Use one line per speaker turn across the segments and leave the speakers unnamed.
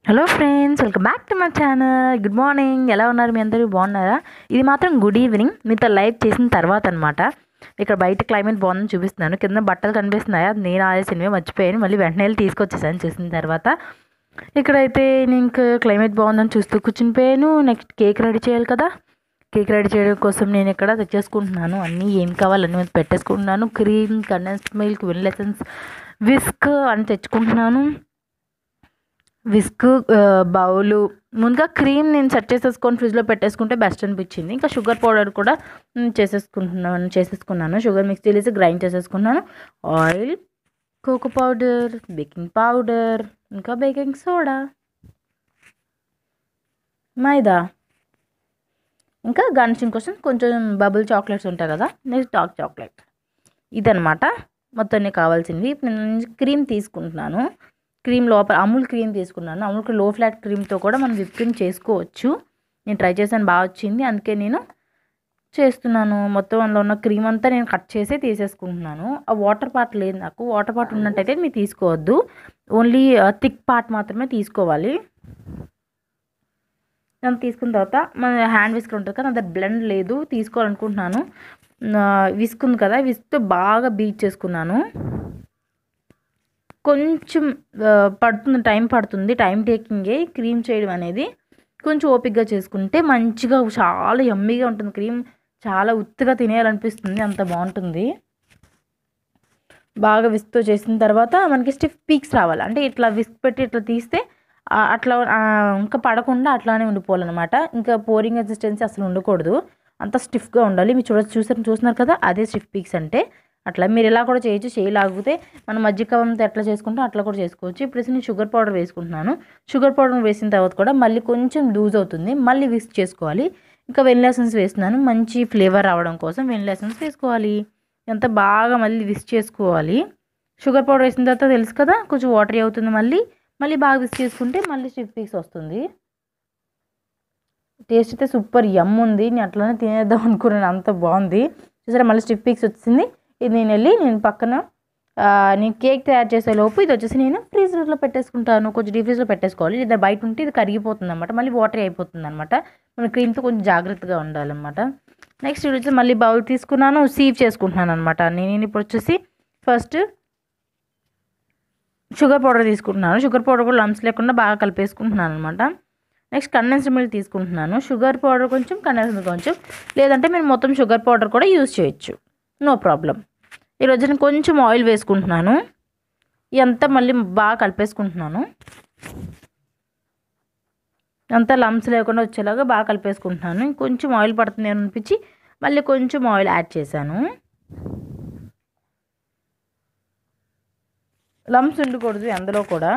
Hello friends welcome back to my channel good morning ఎలా ఉన్నారు మీ అందరూ బాగున్నారా ఇది మాత్రం గుడ్ ఈవినింగ్ మీతో లైవ్ చేసిన తర్వాత అనమాట ఇక్కడ బయట క్లైమేట్ బాగుందని చూపిస్తున్నాను కింద బట్టలు కనిపిస్తున్నాయా నేను ఆ సినిమా మర్చిపోయాను మళ్ళీ వెంటనే వెళ్ళి తీసుకొచ్చేసాను చూసిన తర్వాత ఇక్కడైతే నేను ఇంకా క్లైమేట్ బాగుందని చూస్తూ కూర్చుని పోయాను నెక్స్ట్ కేక్ రెడీ చేయాలి కదా కేక్ రెడీ చేయడం కోసం నేను ఇక్కడ తెచ్చేసుకుంటున్నాను అన్నీ ఏం కావాలి అన్నీ మీద పెట్టేసుకుంటున్నాను cream condensed milk vanilla essence whisk అని తెచ్చుకుంటున్నాను విస్క్ బౌలు ముందుగా క్రీమ్ నేను సెట్ చేసేసుకొని ఫ్రిడ్జ్లో పెట్టేసుకుంటే బెస్ట్ అనిపించింది ఇంకా షుగర్ పౌడర్ కూడా మ్, చేసేసుకుంటున్నాను చేసేసుకున్నాను షుగర్ మిక్స్ చేసి గ్రైండ్ చేసేసుకున్నాను oil cocoa powder baking powder ఇంకా బేకింగ్ సోడా మైదా ఇంకా గార్నిషింగ్ కోసం కొంచెం బబుల్ చాక్లెట్స్ ఉంటాయి కదా నెక్స్ట్ డార్క్ చాక్లెట్ ఇదనమాట మొత్తాన్ని కావాల్సింది ఇప్పుడు నేను క్రీమ్ తీసుకుంటున్నాను క్రీమ్ లోపల అమూల్ క్రీమ్ తీసుకున్నాను అమూల్ లో ఫ్లాట్ క్రీమ్తో కూడా మనం విప్ క్రీమ్ చేసుకోవచ్చు నేను ట్రై చేశాను బాగా వచ్చింది అందుకే నేను చేస్తున్నాను మొత్తం అందులో ఉన్న క్రీమ్ అంతా నేను కట్ చేసి తీసేసుకుంటున్నాను ఆ వాటర్ పార్ట్ లేదు నాకు వాటర్ పార్ట్ ఉన్నట్టయితే మీరు తీసుకోవద్దు ఓన్లీ థిక్ పార్ట్ మాత్రమే తీసుకోవాలి దాన్ని తీసుకున్న తర్వాత మన హ్యాండ్ విస్క్ ఉంటుంది కదా అది బ్లెండ్ లేదు తీసుకోవాలనుకుంటున్నాను విస్క్ ఉంది కదా విస్క్తో బాగా బీట్ చేసుకున్నాను కొంచెం ఆ, పడుతుంది టైం పడుతుంది టైం టేకింగే క్రీమ్ చేయడం అనేది కొంచెం ఓపిక్గా చేసుకుంటే మంచిగా చాలా యమ్మీగా ఉంటుంది క్రీమ్ చాలా ఉత్తుగా తినేయాలనిపిస్తుంది అంత బాగుంటుంది బాగా విస్క్తో చేసిన తర్వాత మనకి స్టిఫ్ పీక్స్ రావాలి అంటే ఇట్లా విస్క్ పెట్టి ఇట్లా తీస్తే ఆ, అట్లా ఆ, ఇంకా పడకుండా అట్లానే ఉండిపోవాలన్నమాట ఇంకా పోరింగ్ రెసిస్టెన్సీ అసలు ఉండకూడదు అంత స్టిఫ్గా ఉండాలి మీరు చూడ చూసారు చూస్తున్నారు కదా అదే స్టిఫ్ పీక్స్ అంటే అట్లా మీరు ఇలా కూడా చేయొచ్చు చేయలాగితే మనం మజ్జిగవంతో ఎట్లా చేసుకుంటాం అట్లా కూడా చేసుకోవచ్చు ఇప్పుడు నేను షుగర్ పౌడర్ వేసుకుంటున్నాను షుగర్ పౌడర్ వేసిన తర్వాత కూడా మళ్ళీ కొంచెం లూజ్ అవుతుంది మళ్ళీ విస్క్ చేసుకోవాలి ఇంకా వెనిలా ఎసెన్స్ వేస్తున్నాను మంచి ఫ్లేవర్ రావడం కోసం వెనిలా ఎసెన్స్ వేసుకోవాలి ఎంత బాగా మళ్ళీ విస్క్ చేసుకోవాలి షుగర్ పౌడర్ వేసిన తర్వాత తెలుసు కదా కొంచెం వాటరీ అవుతుంది మళ్ళీ మళ్ళీ బాగా విస్క్ చేసుకుంటే మళ్ళీ స్టిఫ్ పీక్స్ వస్తుంది టేస్ట్ అయితే సూపర్ యమ్ ఉంది నేను అట్లానే తినేద్దాం అనుకున్నాను అంత బాగుంది చూసారా మళ్ళీ స్టిఫ్ పీక్స్ వచ్చింది ఇది నేను వెళ్ళి నేను పక్కన ఆ, నేను కేక్ తయారు చేసే లోపు ఇది వచ్చేసి నేను ఫ్రీజర్లో పెట్టేసుకుంటాను కొంచెం డీప్ ఫ్రీజ్లో పెట్టేసుకోవాలి ఇది బయట ఉంటే ఇది కరిగిపోతుంది అనమాట మళ్ళీ వాటర్ అయిపోతుంది అనమాట మన క్రీమ్తో కొంచెం జాగ్రత్తగా ఉండాలన్నమాట నెక్స్ట్ ఇది వచ్చి మళ్ళీ బౌల్ తీసుకున్నాను సీవ్ చేసుకుంటున్నాను అనమాట నేను ఇప్పుడు వచ్చేసి ఫస్ట్ షుగర్ పౌడర్ తీసుకుంటున్నాను షుగర్ పౌడర్ కూడా లంప్స్ లేకుండా బాగా కలిపేసుకుంటున్నాను అనమాట నెక్స్ట్ కండెన్స్డ్ మిల్క్ తీసుకుంటున్నాను షుగర్ పౌడర్ కొంచెం కండెన్స్డ్ మిల్క్ కొంచెం లేదంటే మీరు మొత్తం షుగర్ పౌడర్ కూడా యూజ్ చేయొచ్చు నో ప్రాబ్లం ఈరోజు నేను కొంచెం ఆయిల్ వేసుకుంటున్నాను ఇదంతా మళ్ళీ బాగా కలిపేసుకుంటున్నాను అంతా లంప్స్ లేకుండా వచ్చేలాగా బాగా కలిపేసుకుంటున్నాను ఇంకొంచెం ఆయిల్ పడుతుంది అని అనిపించి మళ్ళీ కొంచెం ఆయిల్ యాడ్ చేశాను లమ్స్ ఉండకూడదు అందులో కూడా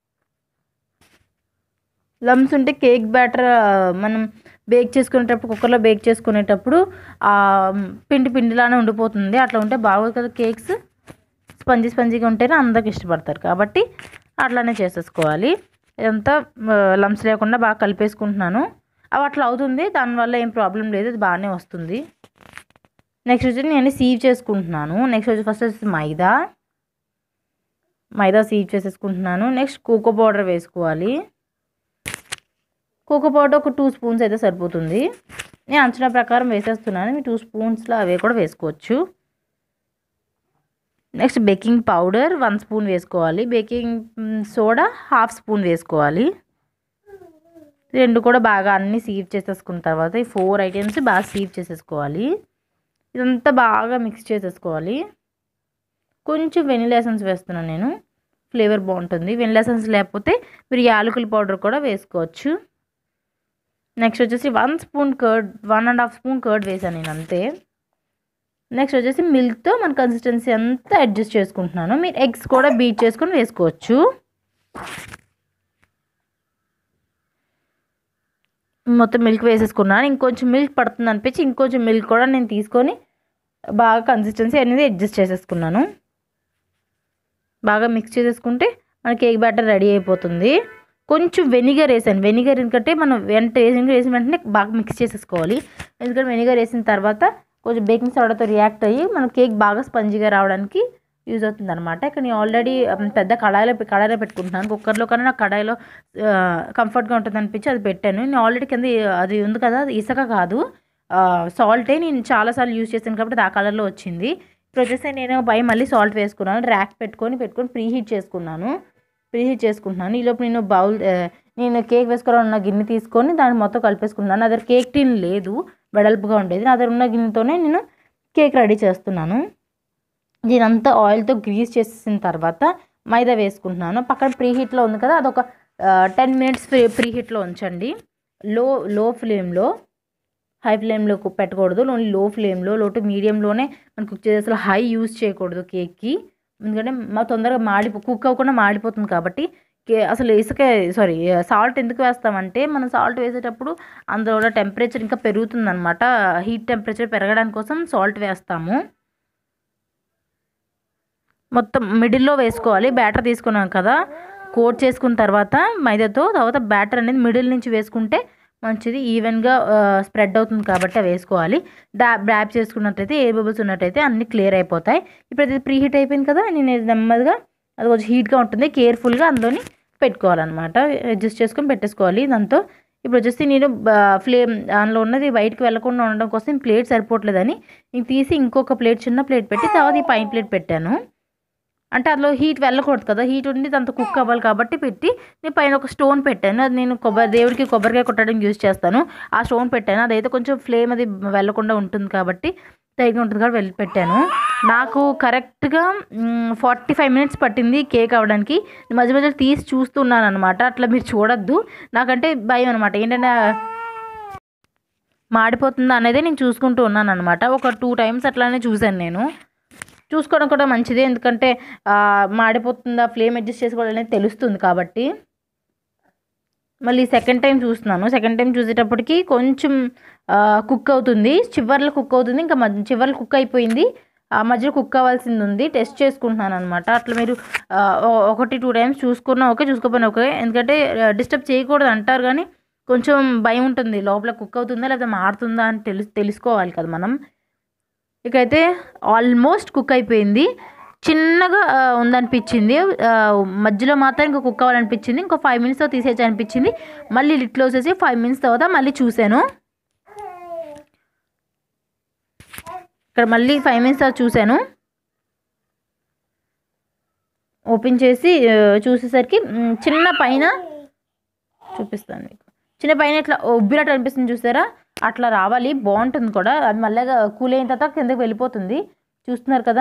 లమ్స్ ఉంటే కేక్ బ్యాటర్ మనం బేక్ చేసుకునేటప్పుడు కుక్కర్లో బేక్ చేసుకునేటప్పుడు ఆ, పిండి పిండిలానే ఉండిపోతుంది అట్లా ఉంటే బాగోదు కదా కేక్స్ స్పంజీ స్పంజీగా ఉంటేనే అందరికి ఇష్టపడతారు కాబట్టి అట్లానే చేసేసుకోవాలి ఇదంతా లమ్స్ లేకుండా బాగా కలిపేసుకుంటున్నాను అవి అట్లా అవుతుంది దానివల్ల ఏం ప్రాబ్లం లేదు ఇది బాగానే వస్తుంది నెక్స్ట్ వచ్చి నేను సీవ్ చేసుకుంటున్నాను నెక్స్ట్ వచ్చి ఫస్ట్ వచ్చి మైదా మైదా సీవ్ చేసేసుకుంటున్నాను నెక్స్ట్ కోకో పౌడర్ వేసుకోవాలి కోకో పౌడర్ ఒక టూ స్పూన్స్ అయితే సరిపోతుంది నేను అంచనా ప్రకారం వేసేస్తున్నాను మీ టూ స్పూన్స్లో అవి కూడా వేసుకోవచ్చు next baking powder one spoon వేసుకోవాలి బేకింగ్ మ్, సోడా హాఫ్ స్పూన్ వేసుకోవాలి రెండు కూడా బాగా అన్నీ సీవ్ చేసేసుకున్న తర్వాత ఈ ఫోర్ ఐటమ్స్ బాగా సీవ్ చేసేసుకోవాలి ఇదంతా బాగా మిక్స్ చేసేసుకోవాలి కొంచెం వెనిలా ఎసెన్స్ వేస్తున్నాను నేను ఫ్లేవర్ బాగుంటుంది వెనిలా ఎసెన్స్ లేకపోతే మీరు యాలకుల పౌడర్ కూడా వేసుకోవచ్చు నెక్స్ట్ వచ్చేసి one spoon curd one and half spoon curd వేసాను నేను అంతే నెక్స్ట్ వచ్చేసి మిల్క్తో మన కన్సిస్టెన్సీ అంతా అడ్జస్ట్ చేసుకుంటున్నాను మీరు ఎగ్స్ కూడా బీట్ చేసుకొని వేసుకోవచ్చు మొత్తం మిల్క్ వేసేసుకున్నాను ఇంకొంచెం మిల్క్ పడుతుంది అనిపించి ఇంకొంచెం మిల్క్ కూడా నేను తీసుకొని బాగా కన్సిస్టెన్సీ అనేది అడ్జస్ట్ చేసేసుకున్నాను బాగా మిక్స్ చేసేసుకుంటే మన కేక్ బ్యాటర్ రెడీ అయిపోతుంది కొంచెం వెనిగర్ వేసాను వెనిగర్ ఎందుకంటే మనం వెంట వేసిన వేసిన వెంటనే బాగా మిక్స్ చేసేసుకోవాలి ఎందుకంటే వెనిగర్ వేసిన తర్వాత కొంచెం బేకింగ్ సోడాతో రియాక్ట్ అయ్యి మన కేక్ బాగా స్పంజీగా రావడానికి యూజ్ అవుతుంది అనమాట ఇక్కడ నేను ఆల్రెడీ పెద్ద కడాయిలో కడాయిలో పెట్టుకుంటున్నాను కుక్కర్లో కన్నా నాకు కడాయిలో కంఫర్ట్గా ఉంటుంది అనిపించి అది పెట్టాను నేను ఆల్రెడీ కింద అది ఉంది కదా అది ఇసుక కాదు సాల్టే నేను చాలాసార్లు యూజ్ చేశాను కాబట్టి అది ఆ కలర్లో వచ్చింది ఇప్పుడు వచ్చేసి నేను పై మళ్ళీ సాల్ట్ వేసుకున్నాను ర్యాక్ పెట్టుకొని పెట్టుకొని ప్రీ హీట్ చేసుకున్నాను ప్రీ హీట్ చేసుకుంటున్నాను ఈలోపు నేను బౌల్ ఆ, నేను కేక్ వేసుకోవాలన్న ఉన్న గిన్నె తీసుకొని దాన్ని మొత్తం కలిపేసుకున్నాను నా దగ్గర కేక్ టిన్ లేదు వెడల్పుగా ఉండేది నా దగ్గర ఉన్న గిన్నెతోనే నేను కేక్ రెడీ చేస్తున్నాను దీనంతా ఆయిల్తో గ్రీస్ చేసిన తర్వాత మైదా వేసుకుంటున్నాను పక్కన ప్రీ హీట్లో ఉంది కదా అదొక టెన్ మినిట్స్ ప్రీ ప్రీ హీట్లో ఉంచండి లో లో ఫ్లేమ్లో హై ఫ్లేమ్లో కు- పెట్టకూడదు ఓన్లీ లో ఫ్లేమ్లో లో టు మీడియంలోనే మనం కుక్ చేసి అసలు హై యూస్ చేయకూడదు కేక్కి ఎందుకంటే మా తొందరగా మాడి కుక్ అవ్వకుండా మాడిపోతుంది కాబట్టి కే అసలు ఇసుక సారీ సాల్ట్ ఎందుకు వేస్తామంటే మనం సాల్ట్ వేసేటప్పుడు అందులో ఉన్న టెంపరేచర్ ఇంకా పెరుగుతుంది అనమాట హీట్ టెంపరేచర్ పెరగడానికి కోసం సాల్ట్ వేస్తాము మొత్తం మిడిల్లో వేసుకోవాలి బ్యాటర్ తీసుకున్నాం కదా కోట్ చేసుకున్న తర్వాత మైదాతో తర్వాత బ్యాటర్ అనేది మిడిల్ నుంచి వేసుకుంటే మంచిది ఈవెన్గా స్ప్రెడ్ అవుతుంది కాబట్టి అవి వేసుకోవాలి డా డ్యాప్ చేసుకున్నట్టయితే ఏ బబుల్స్ ఉన్నట్టయితే అన్నీ క్లియర్ అయిపోతాయి ఇప్పుడు అది ప్రీ హీట్ అయిపోయింది కదా నేను ఇది నెమ్మదిగా అది కొంచెం హీట్గా ఉంటుంది కేర్ఫుల్గా అందులోని పెట్టుకోవాలన్నమాట అడ్జస్ట్ చేసుకొని పెట్టేసుకోవాలి దాంతో ఇప్పుడు వచ్చేసి నేను ఫ్లేమ్ దానిలో ఉన్నది బయటకు వెళ్ళకుండా ఉండడం కోసం ప్లేట్ సరిపోవట్లేదని నేను తీసి ఇంకొక ప్లేట్ చిన్న ప్లేట్ పెట్టి తర్వాత ఈ పైన ప్లేట్ పెట్టాను అంటే అందులో హీట్ వెళ్ళకూడదు కదా హీట్ ఉండి దాంతో కుక్ అవ్వాలి కాబట్టి పెట్టి నేను పైన ఒక స్టోన్ పెట్టాను అది నేను కొబ్బరి దేవుడికి కొబ్బరికాయ కొట్టడానికి యూజ్ చేస్తాను ఆ స్టోన్ పెట్టాను అదైతే కొంచెం ఫ్లేమ్ అది వెళ్ళకుండా ఉంటుంది కాబట్టి టైగా ఉంటుంది కాబట్టి వెళ్ళి పెట్టాను నాకు కరెక్ట్గా ఫార్టీ ఫైవ్ మినిట్స్ పట్టింది కేక్ అవ్వడానికి మధ్య మధ్యలో తీసి చూస్తున్నాను అనమాట అట్లా మీరు చూడొద్దు నాకంటే భయం అనమాట ఏంటంటే మాడిపోతుందా అనేది నేను చూసుకుంటూ ఉన్నాను అనమాట ఒక టూ టైమ్స్ అట్లానే చూశాను నేను చూసుకోవడం కూడా మంచిదే ఎందుకంటే ఆ, మాడిపోతుందా ఫ్లేమ్ అడ్జస్ట్ చేసుకోవడం అనేది తెలుస్తుంది కాబట్టి మళ్ళీ సెకండ్ టైం చూస్తున్నాను సెకండ్ టైం చూసేటప్పటికి కొంచెం కుక్ అవుతుంది చివర్లో కుక్ అవుతుంది ఇంకా మధ్య చివర్లో కుక్ అయిపోయింది ఆ మధ్యలో కుక్ అవ్వాల్సింది ఉంది టెస్ట్ చేసుకుంటున్నాను అనమాట అట్లా మీరు ఆ, ఒ- ఒకటి టూ టైమ్స్ చూసుకున్నా ఓకే చూసుకోపోయినా ఓకే ఎందుకంటే డిస్టర్బ్ చేయకూడదు అంటారు కానీ కొంచెం భయం ఉంటుంది లోపల కుక్ అవుతుందా లేకపోతే మారుతుందా అని తెలుసు తెలుసుకోవాలి కదా మనం ఇకైతే ఆల్మోస్ట్ కుక్ అయిపోయింది చిన్నగా ఆ, ఉందనిపించింది ఆ, మధ్యలో మాత్రం ఇంకా కుక్ అవ్వాలనిపించింది ఇంకో ఫైవ్ మినిట్స్తో తీసేసి అనిపించింది మళ్ళీ లిట్ క్లోజ్ చేసి ఫైవ్ మినిట్స్ తర్వాత మళ్ళీ చూశాను ఇక్కడ మళ్ళీ ఫైవ్ మినిట్స్ తర్వాత చూశాను ఓపెన్ చేసి ఆ, చూసేసరికి మ్, చిన్న పైన చూపిస్తాను మీకు చిన్న పైన ఇట్లా ఉబ్బినట్టు అనిపిస్తుంది చూసారా అట్లా రావాలి బాగుంటుంది కూడా అది మళ్ళీ కూల్ అయిన తర్వాత కిందకి వెళ్ళిపోతుంది చూస్తున్నారు కదా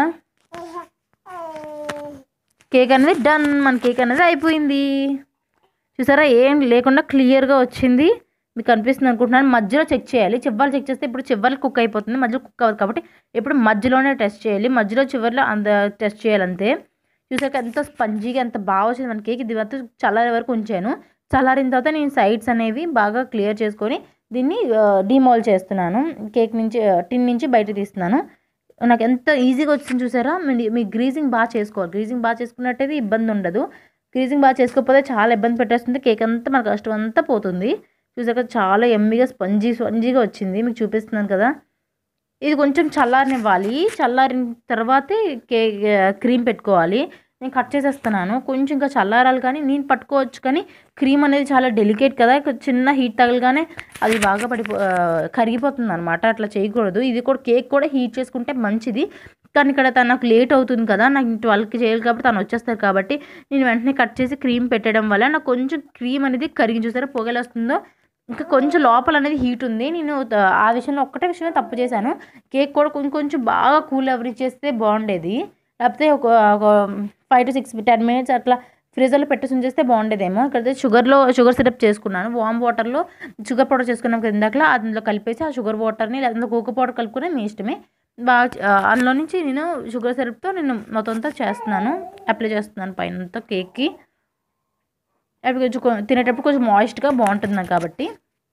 కేక్ అనేది డన్ మన కేక్ అనేది అయిపోయింది చూసారా ఏం లేకుండా క్లియర్గా వచ్చింది మీకు అనిపిస్తుంది అనుకుంటున్నాను మధ్యలో చెక్ చేయాలి చివర్లు చెక్ చేస్తే ఇప్పుడు చివర్లు కుక్ అయిపోతుంది మధ్యలో కుక్ అవ్వదు కాబట్టి ఇప్పుడు మధ్యలోనే టెస్ట్ చేయాలి మధ్యలో చివర్లో అంత టెస్ట్ చేయాలంతే చూసాక ఎంత స్పంజీగా ఎంత బాగా వచ్చింది మన కేక్ ఇది మాత్రం చల్లారే వరకు ఉంచాను చల్లారిన తర్వాత నేను సైడ్స్ అనేవి బాగా క్లియర్ చేసుకొని దీన్ని డిమాల్ చేస్తున్నాను కేక్ నుంచి టిన్ నుంచి బయట తీస్తున్నాను నాకు ఎంత ఈజీగా వచ్చింది చూసారా మీ- మీ గ్రీజింగ్ బాగా చేసుకోవాలి గ్రీజింగ్ బాగా చేసుకున్నట్టయితే ఇబ్బంది ఉండదు గ్రీజింగ్ బాగా చేసుకోకపోతే చాలా ఇబ్బంది పెట్టేస్తుంది కేక్ అంతా మన కష్టం అంతా పోతుంది చూసాక చాలా ఎమ్మిగా స్పంజీ స్పంజీగా వచ్చింది మీకు చూపిస్తున్నాను కదా ఇది కొంచెం చల్లారనివ్వాలి చల్లారిన తర్వాతే కేక్ క్రీమ్ పెట్టుకోవాలి నేను కట్ చేసేస్తున్నాను కొంచెం ఇంకా చల్లారాలి కానీ నేను పట్టుకోవచ్చు కానీ క్రీమ్ అనేది చాలా డెలికేట్ కదా ఇక చిన్న హీట్ తగలగానే అది బాగా పడిపో ఆ, కరిగిపోతుంది అనమాట అట్లా చేయకూడదు ఇది కూడా కేక్ కూడా హీట్ చేసుకుంటే మంచిది కానీ ఇక్కడ తను నాకు లేట్ అవుతుంది కదా నాకు ట్వెల్వ్కి చేయాలి కాబట్టి తను వచ్చేస్తారు కాబట్టి నేను వెంటనే కట్ చేసి క్రీమ్ పెట్టడం వల్ల నాకు కొంచెం క్రీమ్ అనేది కరిగి చూసారా పొగలు వస్తుందో ఇంకా కొంచెం లోపల అనేది హీట్ ఉంది నేను త- ఆ విషయంలో ఒక్కటే విషయమే తప్పు చేశాను కేక్ కూడా కొంచెం కొంచెం బాగా కూల్ ఎవరి చేస్తే బాగుండేది లేకపోతే ఒక ఒక five to six ten minutes అట్లా ఫ్రీజర్లో పెట్టేసి ఉంచేస్తే బాగుండేదేమో ఇక్కడైతే షుగర్లో షుగర్ సిరప్ చేసుకున్నాను వామ్ వాటర్లో షుగర్ పౌడర్ చేసుకున్నాం కదా ఇందాకలా అందులో కలిపేసి ఆ షుగర్ వాటర్ని లేదంటే కోకో పౌడర్ కలుపుకునే మీ ఇష్టమే బాగా చ- ఆ, అందులో నుంచి నేను షుగర్ సిరప్తో నేను మొత్తం అంతా చేస్తున్నాను అప్లై చేస్తున్నాను పైన అంతా కేక్కి అవి కొంచెం కొ- తినేటప్పుడు కొంచెం మాయిస్ట్గా బాగుంటుంది నాకు కాబట్టి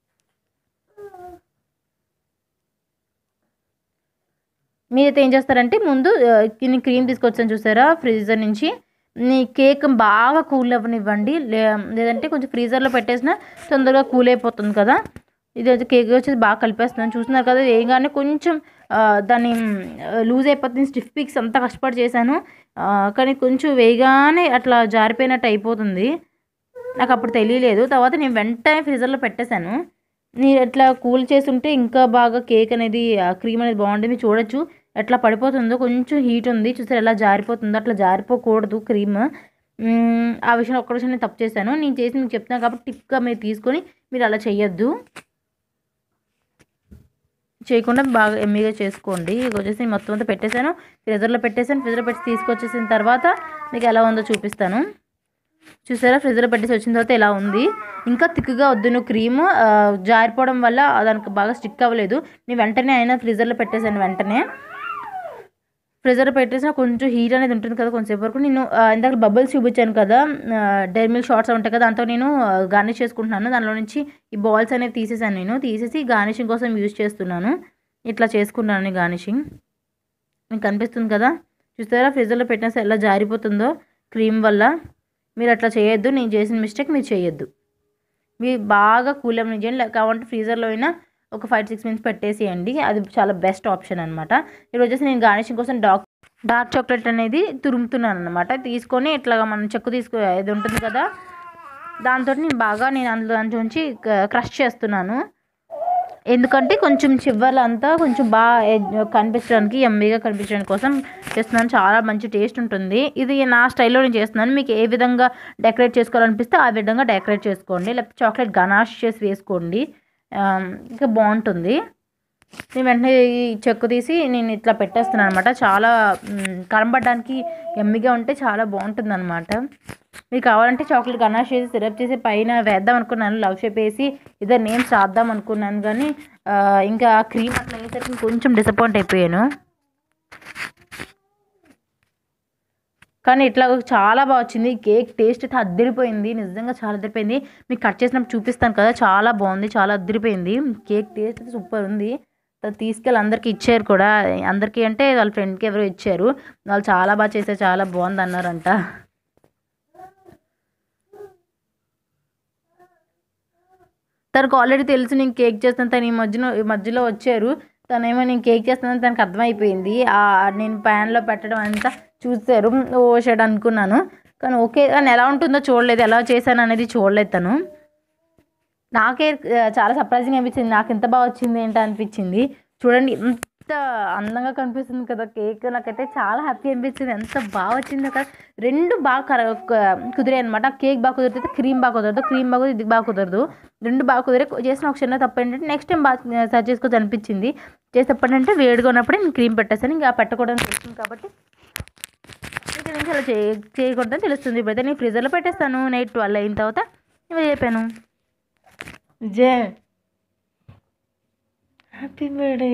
మీరైతే ఏం చేస్తారంటే ముందు ఆ, నేను క్రీమ్ తీసుకొచ్చాను చూసారా ఫ్రీజర్ నుంచి నీ కేక్ బాగా కూల్ అవ్వనివ్వండి లే లేదంటే కొంచెం ఫ్రీజర్లో పెట్టేసిన తొందరగా కూల్ అయిపోతుంది కదా ఇది వచ్చి కేక్ వచ్చేసి బాగా కలిపేస్తున్నాను చూస్తున్నారు కదా వేయగానే కొంచెం ఆ, దాన్ని లూజ్ అయిపోతుంది స్టిఫ్ పిక్స్ అంతా కష్టపడి చేశాను ఆ, కానీ కొంచెం వేగానే అట్లా జారిపోయినట్టు అయిపోతుంది నాకు అప్పుడు తెలియలేదు తర్వాత నేను వెంటనే ఫ్రీజర్లో పెట్టేశాను నేను ఎట్లా కూల్ చేసి ఉంటే ఇంకా బాగా కేక్ అనేది క్రీమ్ అనేది బాగుంటుంది మీరు చూడొచ్చు ఎట్లా పడిపోతుందో కొంచెం హీట్ ఉంది చూసారు ఎలా జారిపోతుందో అట్లా జారిపోకూడదు క్రీమ్ మ్మ్, ఆ విషయం ఒక్క విషయం నేను తప్పు చేశాను నేను చేసి మీకు చెప్తున్నాను కాబట్టి టిప్గా మీరు తీసుకొని మీరు అలా చేయొద్దు చేయకుండా బాగా ఎమ్మిగా చేసుకోండి ఇక వచ్చేసి నేను మొత్తం అంతా పెట్టేశాను ఫ్రిజర్లో పెట్టేశాను ఫ్రిజర్లో పెట్టి తీసుకొచ్చేసిన తర్వాత మీకు ఎలా ఉందో చూపిస్తాను చూసారా ఫ్రిడ్జ్లో పెట్టేసి వచ్చిన తర్వాత ఇలా ఉంది ఇంకా థిక్గా వద్దు నువ్వు క్రీమ్ జారిపోవడం వల్ల దానికి బాగా స్టిక్ అవ్వలేదు నేను వెంటనే అయినా ఫ్రిజర్లో పెట్టేశాను వెంటనే ఫ్రిజర్లో పెట్టేసిన కొంచెం హీట్ అనేది ఉంటుంది కదా కొంచెంసేపు వరకు నేను ఆ, ఇందాక బబుల్స్ చూపించాను కదా డైరీ మిల్క్ షార్ట్స్ ఉంటాయి కదా దాంతో నేను గార్నిష్ చేసుకుంటున్నాను దానిలో నుంచి ఈ బాల్స్ అనేవి తీసేసాను నేను తీసేసి గార్నిషింగ్ కోసం యూజ్ చేస్తున్నాను ఇట్లా చేసుకున్నాను గార్నిషింగ్ మీకు కనిపిస్తుంది కదా చూస్తారా ఫ్రిడ్జ్లో పెట్టిన ఎలా జారిపోతుందో క్రీమ్ వల్ల మీరు అట్లా చేయొద్దు నేను చేసిన మిస్టేక్ మీరు చేయొద్దు మీరు బాగా కూల్ అవ్వని చేయండి లేక కావాలంటే ఫ్రీజర్లో అయినా ఒక ఫైవ్ సిక్స్ మినిట్స్ పెట్టేసేయండి అది చాలా బెస్ట్ ఆప్షన్ అనమాట ఈరోజు వచ్చేసి నేను గార్నిషింగ్ కోసం డార్క్ డార్క్ చాక్లెట్ అనేది తురుముతున్నాను అనమాట తీసుకొని ఇట్లాగా మనం చెక్కు తీసుకో ఇది ఉంటుంది కదా దాంతో నేను బాగా నేను అందులో నుంచి క్రష్ చేస్తున్నాను ఎందుకంటే కొంచెం చివర్లో అంతా కొంచెం బాగా ఎ- కనిపించడానికి ఎమ్మీగా కనిపించడానికి కోసం చేస్తున్నాను చాలా మంచి టేస్ట్ ఉంటుంది ఇది నా స్టైల్లో నేను చేస్తున్నాను మీకు ఏ విధంగా డెకరేట్ చేసుకోవాలనిపిస్తే ఆ విధంగా డెకరేట్ చేసుకోండి లేకపోతే చాక్లెట్ గనాష్ చేసి వేసుకోండి ఆమ్, ఇంకా బాగుంటుంది నేను వెంటనే ఈ చెక్కు తీసి నేను ఇట్లా పెట్టేస్తున్నాను అనమాట చాలా మ్, కనబడడానికి ఎమ్మిగా ఉంటే చాలా బాగుంటుంది అనమాట మీకు కావాలంటే చాక్లెట్ గనాష్ చేసి సిరప్ చేసి పైన వేద్దాం అనుకున్నాను లవ్ షేప్ వేసి ఇద్దరు నేమ్స్ రాద్దాం అనుకున్నాను కానీ ఆ, ఇంకా క్రీమ్ అట్లా వేసరికి కొంచెం డిసప్పాయింట్ అయిపోయాను కానీ ఇట్లా చాలా బాగా వచ్చింది కేక్ టేస్ట్ అయితే అద్దరిపోయింది నిజంగా చాలా అద్దరిపోయింది మీకు కట్ చేసినప్పుడు చూపిస్తాను కదా చాలా బాగుంది చాలా అద్దరిపోయింది కేక్ టేస్ట్ అయితే సూపర్ ఉంది అది తీసుకెళ్ళి అందరికీ ఇచ్చారు కూడా అందరికీ అంటే వాళ్ళ ఫ్రెండ్కి ఎవరో ఇచ్చారు వాళ్ళు చాలా బాగా చేశారు చాలా బాగుంది అన్నారంట తనకు ఆల్రెడీ తెలుసు నేను కేక్ చేస్తాను తను ఈ మధ్యలో ఈ మధ్యలో వచ్చారు తనేమో నేను కేక్ చేస్తానని తనకు అర్థమైపోయింది ఆ నేను ప్యాన్లో పెట్టడం అంతా చూసారు ఓ షెడ్ అనుకున్నాను కానీ ఓకే కానీ ఎలా ఉంటుందో చూడలేదు ఎలా చేశాను అనేది చూడలేదు తను నాకే ఆ, చాలా సర్ప్రైజింగ్ అనిపించింది నాకు ఎంత బాగా వచ్చింది ఏంటి అనిపించింది చూడండి ఎంత అందంగా కనిపిస్తుంది కదా కేక్ నాకైతే చాలా హ్యాపీ అనిపించింది ఎంత బాగా వచ్చిందో కదా రెండు బాగా కర కుదిరాయి అనమాట కేక్ బాగా కుదిరితే క్రీమ్ బాగా కుదరదు క్రీమ్ బాగా ఇది బాగా కుదరదు రెండు బాగా కుదిరే చేసిన ఒక చిన్న తప్పు ఏంటంటే నెక్స్ట్ టైం బాగా సర్చ్ చేసుకోవచ్చు అనిపించింది చేసేటప్పుడు అంటే వేడిగా ఉన్నప్పుడే నేను క్రీమ్ పెట్టేసాను ఇంకా పెట్టకూడదని తెలుస్తుంది కాబట్టి ఇంకా నుంచి అలా చేయ చేయకూడదని తెలుస్తుంది ఇప్పుడైతే నేను ఫ్రీజర్లో పెట్టేస్తాను నైట్ ట్వెల్వ్ అయిన తర్వాత ఇవి చెప్పాను Vijay happy birthday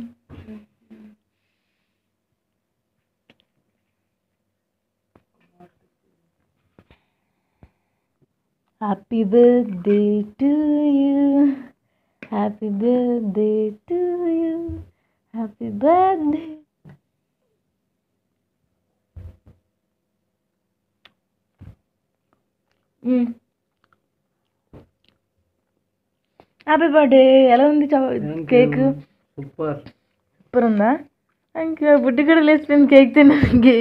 happy birthday to you happy birthday to you happy birthday happy birthday ఎలా ఉంది కేక్
సూపర్
సూపర్ ఉందా ఇంకా బుడ్డి కూడా లేచిపోయింది కేక్ తినడానికి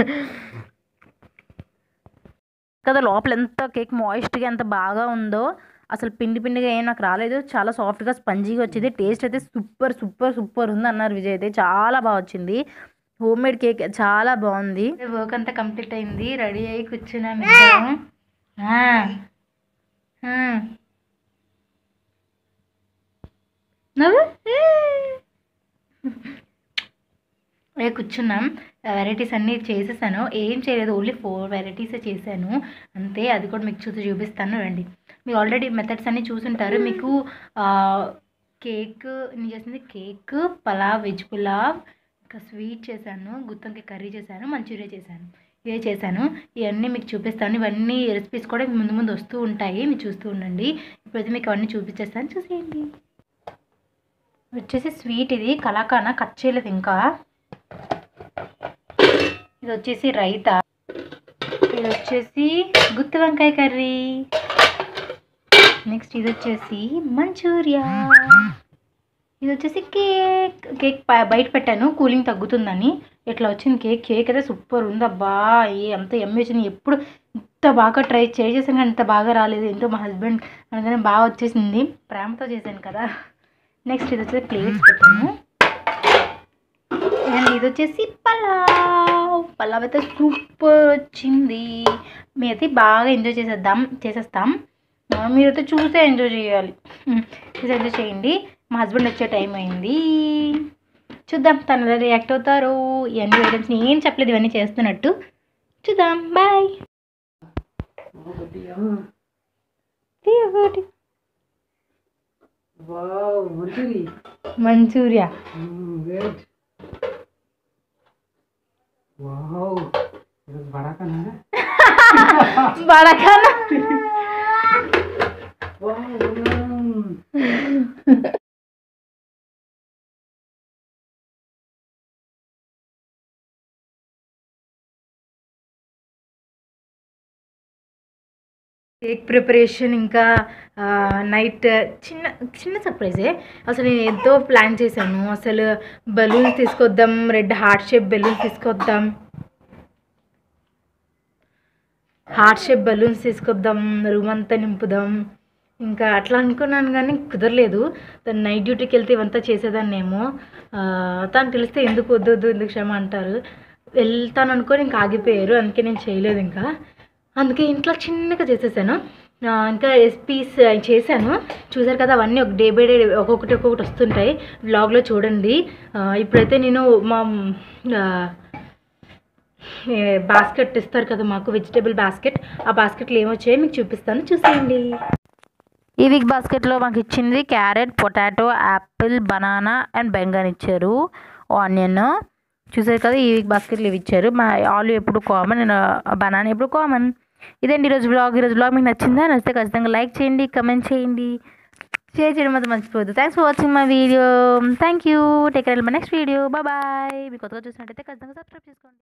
కదా లోపల ఎంత కేక్ మాయిస్ట్గా ఎంత బాగా ఉందో అసలు పిండి పిండిగా ఏం నాకు రాలేదు చాలా సాఫ్ట్గా స్పంజీగా వచ్చింది టేస్ట్ అయితే సూపర్ సూపర్ సూపర్ ఉంది అన్నారు విజయ్ అయితే చాలా బాగా వచ్చింది హోమ్ మేడ్ కేక్ చాలా బాగుంది వర్క్ అంతా కంప్లీట్ అయింది రెడీ అయ్యి కూర్చున్నాం ఇద్దరం. ఆ. ఆ. నవ్వు ఏ కూర్చున్నాం వెరైటీస్ అన్నీ చేసేసాను ఏం చేయలేదు ఓన్లీ ఫోర్ వెరైటీసే చేశాను అంతే అది కూడా మీకు చూసి చూపిస్తాను రండి మీరు ఆల్రెడీ మెథడ్స్ అన్నీ చూసుంటారు మీకు కేక్ నేను చేసింది కేక్ పలావ్ వెజ్ పులావ్ ఇంకా స్వీట్ చేశాను గుత్తంకాయ కర్రీ చేశాను మంచూరియా చేశాను ఇవే చేశాను ఇవన్నీ మీకు చూపిస్తాను ఇవన్నీ రెసిపీస్ కూడా ముందు ముందు వస్తూ ఉంటాయి మీరు చూస్తూ ఉండండి ఇప్పుడైతే మీకు అవన్నీ చూపించేస్తాను చూసేయండి వచ్చేసి స్వీట్ ఇది కలాకాన కట్ చేయలేదు ఇంకా ఇది వచ్చేసి రైతా ఇది వచ్చేసి గుత్తి వంకాయ కర్రీ నెక్స్ట్ ఇది వచ్చేసి మంచూరియా ఇది వచ్చేసి కేక్ కేక్ ప- బయట పెట్టాను కూలింగ్ తగ్గుతుందని ఇట్లా వచ్చింది కేక్ కేక్ అయితే సూపర్ ఉందబ్బా ఏ అంత ఎమ్మె వచ్చింది ఎప్పుడు ఇంత బాగా ట్రై ట్రై చేశాను కానీ ఇంత బాగా రాలేదు ఏంటో మా హస్బెండ్ అనగానే బాగా వచ్చేసింది ప్రేమతో చేశాను కదా నెక్స్ట్ ఇది వచ్చేసి ప్లేట్స్ పెట్టాను అండ్ ఇది వచ్చేసి పలావ్ పలావ్ అయితే సూపర్ వచ్చింది మేమైతే బాగా ఎంజాయ్ చేసేద్దాం చేసేస్తాం ఆ, మీరైతే చూసే ఎంజాయ్ చేయాలి ఉమ్, చూసి ఎంజాయ్ చేయండి మా హస్బెండ్ వచ్చే టైం అయింది చూద్దాం తను ఎలా రియాక్ట్ అవుతారు ఇవన్నీ ఐటమ్స్ ఏం చెప్పలేదు ఇవన్నీ చేస్తున్నట్టు చూద్దాం బాయ్
వావ్ మంచూరి
మంచూరియా
గుడ్ వావ్ ఇది బడాకనా
బడకానా
వావ్
కేక్ ప్రిపరేషన్ ఇంకా నైట్ చిన్న చిన్న సర్ప్రైజే అసలు నేను ఎంతో ప్లాన్ చేశాను అసలు బలూన్స్ తీసుకొద్దాం రెడ్ హార్ట్ షేప్ బెలూన్స్ తీసుకొద్దాం హార్ట్ షేప్ బలూన్స్ తీసుకొద్దాం రూమ్ అంతా నింపుదాం ఇంకా అట్లా అనుకున్నాను కానీ కుదరలేదు తను నైట్ డ్యూటీకి వెళ్తే ఇవంతా చేసేదాన్నేమో ఆ, తను తెలిస్తే ఎందుకు వద్దు వద్దు ఎందుకు క్షమ అంటారు వెళ్తాను అనుకొని ఇంకా ఆగిపోయారు అందుకే నేను చేయలేదు ఇంకా అందుకే ఇంట్లో చిన్నగా చేసేసాను ఆ, ఇంకా రెసిపీస్ చేశాను చూసారు కదా అవన్నీ ఒక డే బై డే ఒక్కొక్కటి ఒక్కొక్కటి వస్తుంటాయి బ్లాగ్లో చూడండి ఆ, ఇప్పుడైతే నేను మా బాస్కెట్ ఇస్తారు కదా మాకు వెజిటేబుల్ బాస్కెట్ ఆ బాస్కెట్లో ఏమొచ్చాయో మీకు చూపిస్తాను చూసేయండి ఈ వీక్ బాస్కెట్లో మాకు ఇచ్చింది carrot potato apple banana and బెంగన్ ఇచ్చారు ఆనియన్ చూసారు కదా ఈ వీక్ బాస్కెట్లు ఇవి ఇచ్చారు మా ఆలు ఎప్పుడు కామన్ నేను బనానా ఎప్పుడు కామన్ ఇదండి ఈరోజు బ్లాగ్ ఈరోజు బ్లాగ్ మీకు నచ్చిందా నచ్చితే ఖచ్చితంగా లైక్ చేయండి కమెంట్ చేయండి షేర్ చేయడం మాత్రం మర్చిపోద్దు thanks for watching my video thank you take care my next video bye మీకు కొత్తగా చూసినట్టయితే ఖచ్చితంగా సబ్స్క్రైబ్ చేసుకోండి